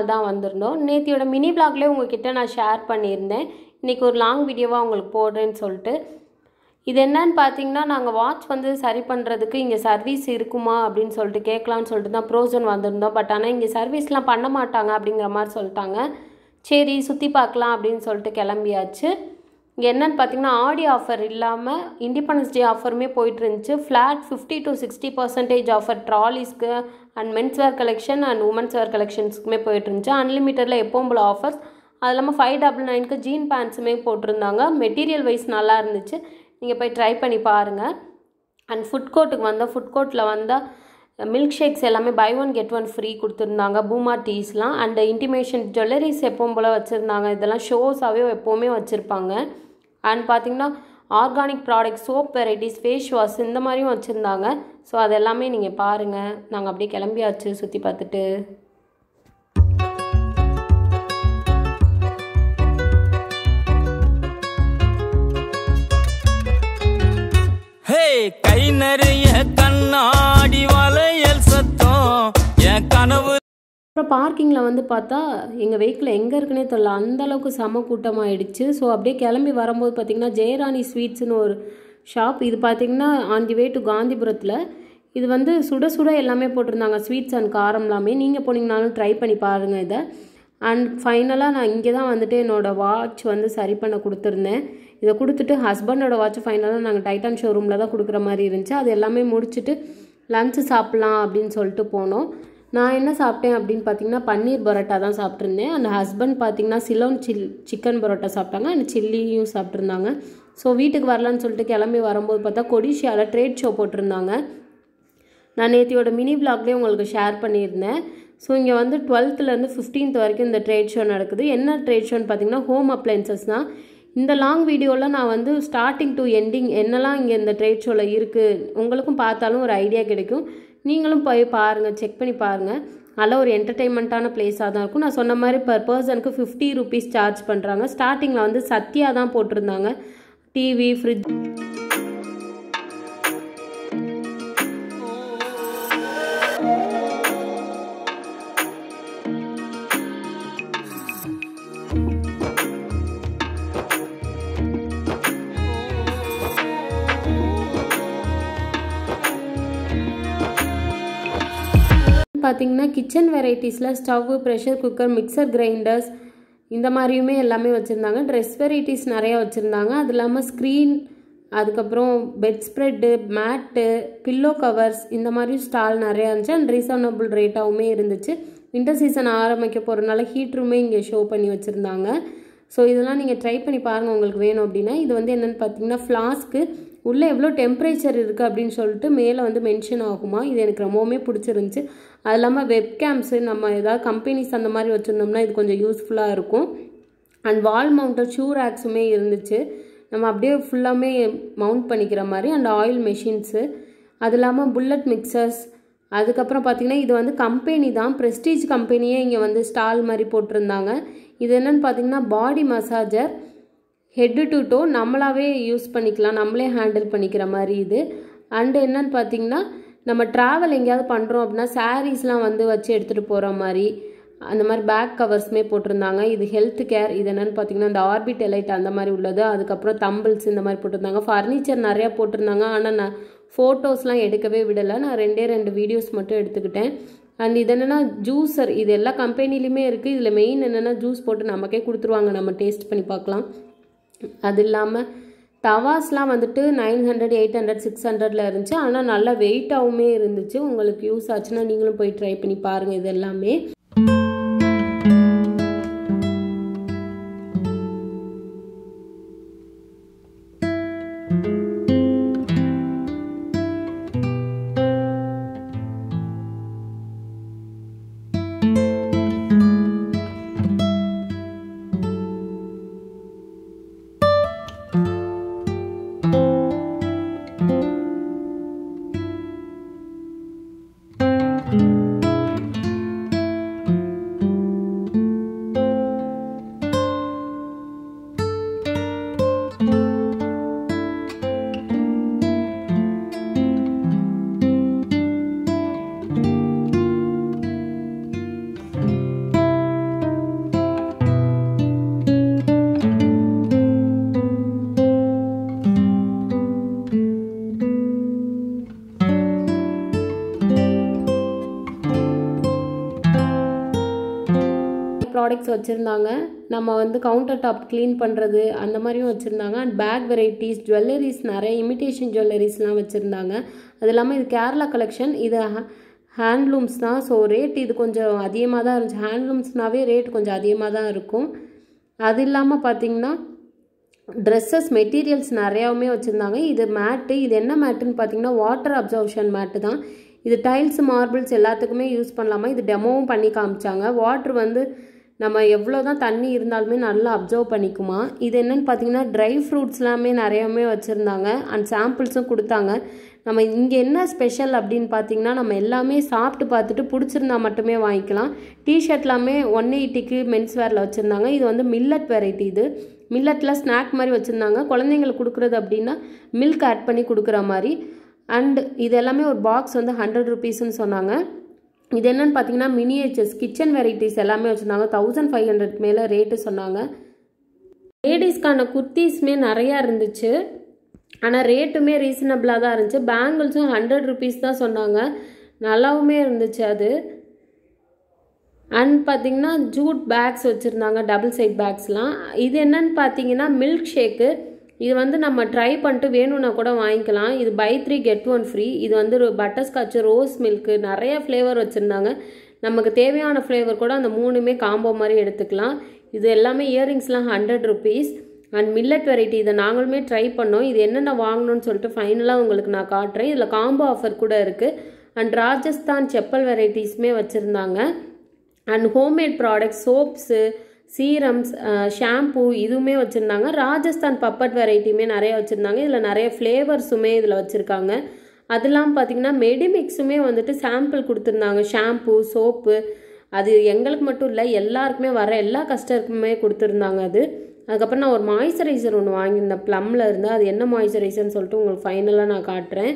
நாள் தான் வந்திருந்தோம் நேத்தியோட மினி பிளாக்லேயே உங்ககிட்ட நான் ஷேர் பண்ணியிருந்தேன் இன்றைக்கி ஒரு லாங் வீடியோவாக உங்களுக்கு போடுறேன்னு சொல்லிட்டு இது என்னன்னு பார்த்தீங்கன்னா நாங்கள் வாட்ச் வந்து சரி பண்ணுறதுக்கு இங்கே சர்வீஸ் இருக்குமா அப்படின்னு சொல்லிட்டு கேட்கலான்னு சொல்லிட்டு தான் ப்ரோசன் வந்திருந்தோம் பட் ஆனால் இங்கே சர்வீஸ்லாம் பண்ண மாட்டாங்க அப்படிங்கிற மாதிரி சொல்லிட்டாங்க சரி சுற்றி பார்க்கலாம் அப்படின்னு சொல்லிட்டு கிளம்பியாச்சு இங்கே என்னன்னு பார்த்தீங்கன்னா ஆடி ஆஃபர் இல்லாமல் இண்டிபெண்டன்ஸ் டே ஆஃபருமே போயிட்டு இருந்துச்சு flat fifty to sixty percentage offer ட்ராலிஸ்க்கு and men's wear collection and women's wear கலெக்ஷன்ஸ்க்குமே போயிட்டு இருந்துச்சு அன்லிமிட்டடில் எப்பவும் போல ஆஃபர்ஸ் அது இல்லாமல் ஃபைவ் டபுள் நைனுக்கு ஜீன் பேண்ட்ஸுமே போட்டிருந்தாங்க மெட்டீரியல் வைஸ் நல்லா இருந்துச்சு நீங்கள் போய் ட்ரை பண்ணி பாருங்கள் அண்ட் ஃபுட் கோர்ட்டுக்கு வந்தால் ஃபுட் கோர்ட்டில் வந்தால் மில்க் ஷேக்ஸ் எல்லாமே buy one get one free கொடுத்துருந்தாங்க பூமா டீஸ்லாம் அண்ட் இன்டிமேஷன் ஜுவல்லரிஸ் எப்பவும் போல் வச்சுருந்தாங்க இதெல்லாம் ஷோஸாகவே எப்போவுமே வச்சுருப்பாங்க அண்ட் பார்த்திங்கன்னா organic product soap varieties face wash இந்த மாதிரியும் வச்சுருந்தாங்க ஸோ அது எல்லாமே நீங்கள் பாருங்கள் நாங்கள் அப்படியே கிளம்பியாச்சு சுற்றி பார்த்துட்டு ஹே கை நிறைய கண்ணாடி வளையல் சத்தம் என் கனவு அப்புறம் பார்க்கிங்கில் வந்து பார்த்தா எங்கள் வெஹிக்கிள் எங்கே இருக்குன்னே தெரியல அந்த அளவுக்கு செம கூட்டமாகிடுச்சு ஸோ அப்படியே கிளம்பி வரும்போது பார்த்திங்கன்னா ஜெயராணி ஸ்வீட்ஸ்னு ஒரு ஷாப் இது பார்த்திங்கன்னா ஆன் தி வே டு காந்திபுரத்தில் இது வந்து சுட சுட எல்லாமே போட்டிருந்தாங்க ஸ்வீட்ஸ் அண்ட் காரம் எல்லாமே நீங்கள் போனீங்கனாலும் ட்ரை பண்ணி பாருங்கள் இதை அண்ட் ஃபைனலாக நான் இங்கே தான் வந்துட்டு என்னோடய வாட்ச் வந்து சரி பண்ண கொடுத்துருந்தேன் இதை கொடுத்துட்டு ஹஸ்பண்டோட வாட்ச் ஃபைனலாக நாங்கள் டைட்டான் ஷோரூமில் தான் கொடுக்குற மாதிரி இருந்துச்சு அது எல்லாமே முடிச்சுட்டு லஞ்சு சாப்பிட்லாம் அப்படின்னு சொல்லிட்டு போனோம் நான் என்ன சாப்பிட்டேன் அப்படின்னு பார்த்தீங்கன்னா பன்னீர் பரோட்டா தான் சாப்பிட்ருந்தேன் அந்த ஹஸ்பண்ட் பார்த்தீங்கன்னா சிலோன் சில் சிக்கன் பரோட்டா சாப்பிட்டாங்க அண்ட் சில்லியும் சாப்பிட்ருந்தாங்க ஸோ வீட்டுக்கு வரலான்னு சொல்லிட்டு கிளம்பி வரும்போது பார்த்தா கொடிஷியாவில் ட்ரேட் ஷோ போட்டிருந்தாங்க நான் நேத்தியோட மினி பிளாக்லேயே உங்களுக்கு ஷேர் பண்ணியிருந்தேன் ஸோ இங்கே வந்து டுவெல்த்துலேருந்து ஃபிஃப்டீன்த் வரைக்கும் இந்த ட்ரேட் ஷோ நடக்குது என்ன ட்ரேட் ஷோன்னு பார்த்தீங்கன்னா ஹோம் அப்ளைன்சஸ் தான் இந்த லாங் வீடியோவில் நான் வந்து ஸ்டார்டிங் டு எண்டிங் என்னெல்லாம் இங்கே இந்த ட்ரேட் ஷோவில் இருக்குது உங்களுக்கும் பார்த்தாலும் ஒரு ஐடியா கிடைக்கும் நீங்களும் போய் பாருங்கள் செக் பண்ணி பாருங்கள் நல்ல ஒரு என்டர்டெயின்மெண்ட்டான பிளேஸாக தான் இருக்கும் நான் சொன்ன மாதிரி பர் பர்சனுக்கு ஃபிஃப்டி ருபீஸ் சார்ஜ் பண்ணுறாங்க ஸ்டார்டிங்கில் வந்து சத்யா தான் போட்டிருந்தாங்க டிவி ஃப்ரிட்ஜ் பார்த்தீங்கன்னா கிச்சன் வெரைட்டிஸில் stove pressure cooker mixer grinders இந்த மாதிரியுமே எல்லாமே வச்சுருந்தாங்க ட்ரெஸ் வெரைட்டிஸ் நிறையா வச்சுருந்தாங்க அது இல்லாமல் ஸ்க்ரீன் அதுக்கப்புறம் bed spread mat pillow covers இந்த மாதிரி ஸ்டால் நிறையா இருந்துச்சு அண்ட் ரீசனபிள் ரேட்டாகவுமே இருந்துச்சு வின்டர் சீசன் ஆரம்பிக்க போகிறதுனால ஹீட்ருமே இங்கே ஷோ பண்ணி வச்சுருந்தாங்க ஸோ இதெல்லாம் நீங்கள் ட்ரை பண்ணி பாருங்கள் உங்களுக்கு வேணும் அப்படின்னா இது வந்து என்னென்னு பார்த்தீங்கன்னா ஃப்ளாஸ்க்கு உள்ளே எவ்வளோ டெம்பரேச்சர் இருக்குது அப்படின்னு சொல்லிட்டு மேலே வந்து மென்ஷன் ஆகுமா இது எனக்கு ரொம்பவுமே பிடிச்சிருந்துச்சு அது இல்லாமல் வெப்கேம்ஸு நம்ம ஏதாவது கம்பெனிஸ் அந்த மாதிரி வச்சுருந்தோம்னா இது கொஞ்சம் யூஸ்ஃபுல்லாக இருக்கும் அண்ட் வால் மவுண்டட் ஷூ ரேக்ஸுமே இருந்துச்சு நம்ம அப்படியே ஃபுல்லாமே மவுண்ட் பண்ணிக்கிற மாதிரி அண்ட் ஆயில் மெஷின்ஸு அது இல்லாமல் புல்லட் மிக்சர்ஸ் அதுக்கப்புறம் பார்த்திங்கன்னா இது வந்து கம்பெனி தான் ப்ரெஸ்டீஜ் கம்பெனியே இங்கே வந்து ஸ்டால் மாதிரி போட்டிருந்தாங்க இது என்னென்னு பார்த்தீங்கன்னா body massager head to toe நம்மளாவே யூஸ் பண்ணிக்கலாம் நம்மளே ஹேண்டில் பண்ணிக்கிற மாதிரி இது அண்டு என்னன்னு பார்த்தீங்கன்னா நம்ம ட்ராவல் எங்கேயாவது பண்ணுறோம் அப்படின்னா சாரீஸ்லாம் வந்து வச்சு எடுத்துகிட்டு போகிற மாதிரி அந்த மாதிரி பேக் கவர்ஸுமே போட்டிருந்தாங்க இது ஹெல்த் கேர் இது என்னென்னு பார்த்தீங்கன்னா இந்த ஆர்பிட் எலைட் அந்த மாதிரி உள்ளது அதுக்கப்புறம் தம்பிள்ஸ் இந்த மாதிரி போட்டிருந்தாங்க ஃபர்னிச்சர் நிறையா போட்டிருந்தாங்க ஆனால் நான் ஃபோட்டோஸ்லாம் எடுக்கவே விடலை நான் ரெண்டே ரெண்டு வீடியோஸ் மட்டும் எடுத்துக்கிட்டேன் அண்ட் இது என்னென்னா ஜூஸர் இது எல்லா கம்பெனிலையுமே இருக்குது இதில் மெயின் என்னென்னா ஜூஸ் போட்டு நமக்கே கொடுத்துருவாங்க நம்ம டேஸ்ட் பண்ணி பார்க்கலாம் அது இல்லாமல் தவாஸ்லாம் வந்துட்டு nine hundred eight hundred six ஹண்ட்ரடில் இருந்துச்சு ஆனால் நல்லா வெயிட்டாகவுமே இருந்துச்சு உங்களுக்கு யூஸ் ஆச்சுன்னா நீங்களும் போய் ட்ரை பண்ணி பாருங்கள் இது எல்லாமே ப்ராடக்ட்ஸ் வச்சுருந்தாங்க நம்ம வந்து கவுண்டர் டாப் க்ளீன் பண்ணுறது அந்த மாதிரியும் வச்சுருந்தாங்க அண்ட் பேக் வெரைட்டிஸ் ஜுவல்லரிஸ் நிறைய இமிட்டேஷன் ஜுவல்லரிஸ்லாம் வச்சுருந்தாங்க அது இல்லாமல் இது கேரளா கலெக்ஷன் இது ஹேண்ட்லூம்ஸ் தான் ஸோ ரேட் இது கொஞ்சம் அதிகமாக தான் இருந்துச்சு ஹேண்ட்லூம்ஸ்னாவே ரேட் கொஞ்சம் அதிகமாக தான் இருக்கும் அது இல்லாமல் பார்த்தீங்கன்னா ட்ரெஸ்ஸஸ் மெட்டீரியல்ஸ் நிறையாவுமே வச்சுருந்தாங்க இது மேட்டு இது என்ன மேட்டுன்னு பார்த்தீங்கன்னா வாட்டர் அப்சர்வ்ஷன் மேட்டு தான் இது டைல்ஸ் மார்பிள்ஸ் எல்லாத்துக்குமே யூஸ் பண்ணலாமா இது டெமோவும் பண்ணி காமிச்சாங்க வாட்ரு வந்து நம்ம எவ்வளோ தான் தண்ணி இருந்தாலுமே நல்லா அப்சர்வ் பண்ணிக்குமா இது என்னன்னு பார்த்தீங்கன்னா ட்ரை ஃப்ரூட்ஸ்லாமே நிறையாவுமே வச்சுருந்தாங்க அண்ட் சாம்பிள்ஸும் கொடுத்தாங்க நம்ம இங்கே என்ன ஸ்பெஷல் அப்படின்னு பார்த்தீங்கன்னா நம்ம எல்லாமே சாப்பிட்டு பார்த்துட்டு பிடிச்சிருந்தா மட்டுமே வாங்கிக்கலாம் டிஷர்ட்லாமே ஒன் எயிட்டிக்கு மென்ஸ் வேரில் வச்சுருந்தாங்க இது வந்து மில்லட் வெரைட்டி இது மில்லட்டில் ஸ்நாக் மாதிரி வச்சுருந்தாங்க குழந்தைங்களுக்கு கொடுக்குறது அப்படின்னா மில்க் ஆட் பண்ணி கொடுக்குற மாதிரி அண்ட் இது எல்லாமே ஒரு பாக்ஸ் வந்து ஹண்ட்ரட் ருபீஸ்னு சொன்னாங்க இது என்னன்னு பார்த்தீங்கன்னா மினியேச்சர்ஸ் கிச்சன் வெரைட்டிஸ் எல்லாமே வச்சுருந்தாங்க தௌசண்ட் ஃபைவ் ஹண்ட்ரட் மேலே ரேட்டு சொன்னாங்க லேடிஸ்க்கான குர்த்திஸ்மே நிறையா இருந்துச்சு ஆனால் ரேட்டுமே ரீசனபிளாக தான் இருந்துச்சு பேங்கிள்ஸும் ஹண்ட்ரட் ருபீஸ் தான் சொன்னாங்க நல்லாவுமே இருந்துச்சு அது அண்ட் பார்த்தீங்கன்னா ஜூட் பேக்ஸ் வச்சுருந்தாங்க டபுள் சைட் பேக்ஸ்லாம் இது என்னன்னு பார்த்தீங்கன்னா மில்க் ஷேக்கு இது வந்து நம்ம ட்ரை பண்ணிட்டு வேணும்னா கூட வாங்கிக்கலாம் இது buy three get one free இது வந்து பட்டர் ஸ்காட்சு ரோஸ் மில்க்கு நிறைய ஃப்ளேவர் வச்சுருந்தாங்க நமக்கு தேவையான ஃப்ளேவர் கூட அந்த மூணுமே காம்போ மாதிரி எடுத்துக்கலாம் இது எல்லாமே இயரிங்ஸ்லாம் hundred rupees and millet variety இதை நாங்களுமே ட்ரை பண்ணோம் இது என்னென்ன வாங்கணும்னு சொல்லிட்டு ஃபைனலாக உங்களுக்கு நான் காட்டுறேன் இதில் காம்போ ஆஃபர் கூட இருக்குது அண்ட் ராஜஸ்தான் செப்பல் வெரைட்டிஸுமே வச்சுருந்தாங்க and homemade products soaps serums shampoo இதுவுமே வச்சுருந்தாங்க ராஜஸ்தான் பப்பட் வெரைட்டியுமே நிறைய வச்சுருந்தாங்க இதில் நிறைய ஃப்ளேவர்ஸுமே இதில் வச்சுருக்காங்க அது இல்லாமல் பார்த்தீங்கன்னா மெடிமிக்ஸுமே வந்துட்டு சாம்பிள் கொடுத்துருந்தாங்க ஷாம்பூ சோப்பு அது எங்களுக்கு மட்டும் இல்லை எல்லாருக்குமே வர எல்லா கஸ்டமருக்குமே கொடுத்துருந்தாங்க அது அதுக்கப்புறம் நான் ஒரு மாய்ஸ்சரைசர் ஒன்று வாங்கியிருந்தேன் ப்ளம்மில் இருந்து அது என்ன மாய்ஸ்சரைசர்னு சொல்லிட்டு உங்களுக்கு ஃபைனலாக நான் காட்டுறேன்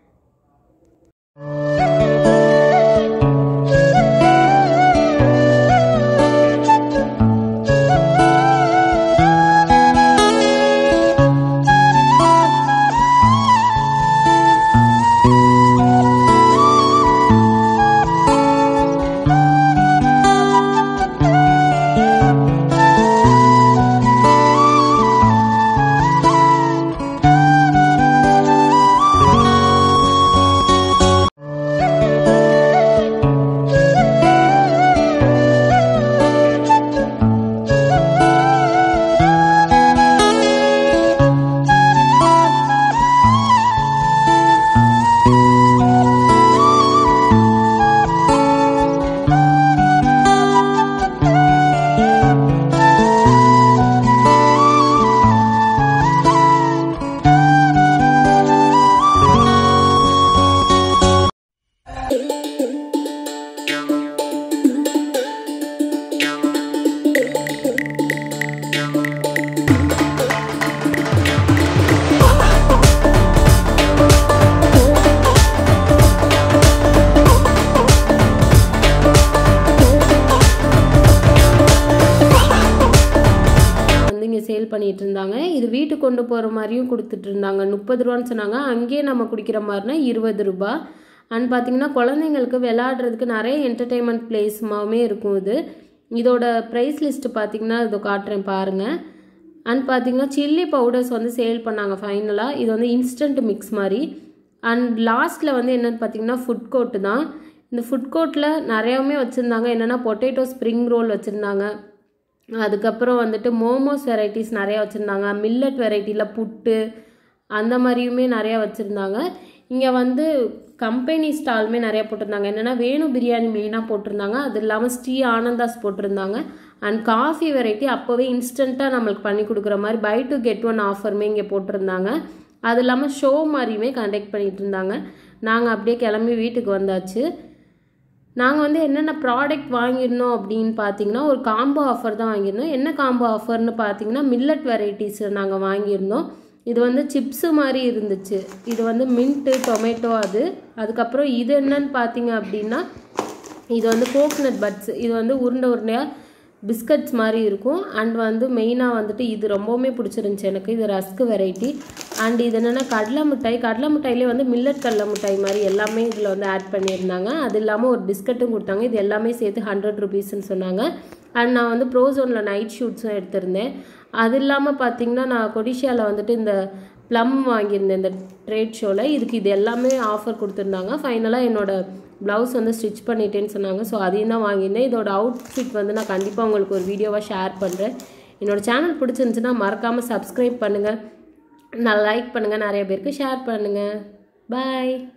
வந்து இங்கே சேல் பண்ணிட்டு இருந்தாங்க இது வீட்டுக்கு கொண்டு போகிற மாதிரியும் கொடுத்துட்டு இருந்தாங்க முப்பது ரூபான்னு சொன்னாங்க அங்கேயே நம்ம குடிக்கிற மாதிரினா இருபது ரூபா அண்ட் பார்த்தீங்கன்னா குழந்தைங்களுக்கு விளையாடுறதுக்கு நிறைய என்டர்டெயின்மெண்ட் பிளேஸுமாவே இருக்கும் இது இதோட ப்ரைஸ் லிஸ்ட்டு பார்த்தீங்கன்னா இதோ காட்டுறேன் பாருங்கள் அண்ட் பார்த்தீங்கன்னா சில்லி பவுடர்ஸ் வந்து சேல் பண்ணாங்க ஃபைனலாக இது வந்து இன்ஸ்டன்ட் மிக்ஸ் மாதிரி அண்ட் லாஸ்ட்டில் வந்து என்னென்னு பார்த்தீங்கன்னா ஃபுட் கோர்ட்டு தான் இந்த ஃபுட் கோர்ட்டில் நிறையாவுமே வச்சுருந்தாங்க என்னென்னா பொட்டேட்டோ ஸ்ப்ரிங் ரோல் வச்சுருந்தாங்க அதுக்கப்புறம் வந்துட்டு மோமோஸ் வெரைட்டிஸ் நிறையா வச்சுருந்தாங்க மில்லட் வெரைட்டியில் புட்டு அந்த மாதிரியுமே நிறையா வச்சுருந்தாங்க இங்கே வந்து கம்பெனி ஸ்டாலுமே நிறையா போட்டிருந்தாங்க என்னென்னா வேணு பிரியாணி மெயினாக போட்டிருந்தாங்க அது இல்லாமல் ஸ்ரீ ஆனந்தாஸ் போட்டிருந்தாங்க அண்ட் காஃபி வெரைட்டி அப்போவே இன்ஸ்டண்ட்டாக நம்மளுக்கு பண்ணி கொடுக்குற மாதிரி பை டு கெட் ஒன் ஆஃபருமே இங்கே போட்டிருந்தாங்க அது இல்லாமல் ஷோ மாதிரியுமே கண்டக்ட் பண்ணிகிட்டு இருந்தாங்க நாங்கள் அப்படியே கிளம்பி வீட்டுக்கு வந்தாச்சு நாங்கள் வந்து என்னென்ன ப்ராடக்ட் வாங்கியிருந்தோம் அப்படின்னு பார்த்தீங்கன்னா ஒரு காம்போ ஆஃபர் தான் வாங்கியிருந்தோம் என்ன காம்போ ஆஃபர்னு பார்த்தீங்கன்னா மில்லட் வெரைட்டிஸ் நாங்கள் வாங்கியிருந்தோம் இது வந்து சிப்ஸு மாதிரி இருந்துச்சு இது வந்து மின்ட்டு டொமேட்டோ அது அதுக்கப்புறம் இது என்னன்னு பார்த்தீங்க அப்படின்னா இது வந்து கோகனட் பட்ஸ் இது வந்து உருண்டை உருண்டையாக பிஸ்கட்ஸ் மாதிரி இருக்கும் அண்ட் வந்து மெயினாக வந்துட்டு இது ரொம்பவுமே பிடிச்சிருந்துச்சி எனக்கு இது ரஸ்க்கு வெரைட்டி அண்ட் இது என்னென்னா கடலை மிட்டாய் கடலை மிட்டாயிலே வந்து மில்லட் கடலை மிட்டாய் மாதிரி எல்லாமே இதில் வந்து ஆட் பண்ணியிருந்தாங்க அது இல்லாமல் ஒரு பிஸ்கட்டும் கொடுத்தாங்க இது எல்லாமே சேர்த்து ஹண்ட்ரட் ருபீஸ்ன்னு சொன்னாங்க அண்ட் நான் வந்து ப்ரோசோனில் நைட் ஷூட்ஸும் எடுத்திருந்தேன் அது இல்லாமல் பார்த்தீங்கன்னா நான் கொடிஷியாவில் வந்துட்டு இந்த ப்ளம் வாங்கியிருந்தேன் இந்த ட்ரேட் ஷோவில் இதுக்கு இது எல்லாமே ஆஃபர் கொடுத்துருந்தாங்க ஃபைனலாக என்னோட ப்ளவுஸ் வந்து ஸ்டிச் பண்ணிட்டேன்னு சொன்னாங்க ஸோ அதையும் தான் வாங்கியிருந்தேன் இதோட அவுட்ஃபிட் வந்து நான் கண்டிப்பாக உங்களுக்கு ஒரு வீடியோவாக ஷேர் பண்ணுறேன் என்னோட சேனல் பிடிச்சிருந்துச்சுன்னா மறக்காமல் சப்ஸ்கிரைப் பண்ணுங்கள் நான் லைக் பண்ணுங்கள் நிறைய பேருக்கு ஷேர் பண்ணுங்கள் பாய்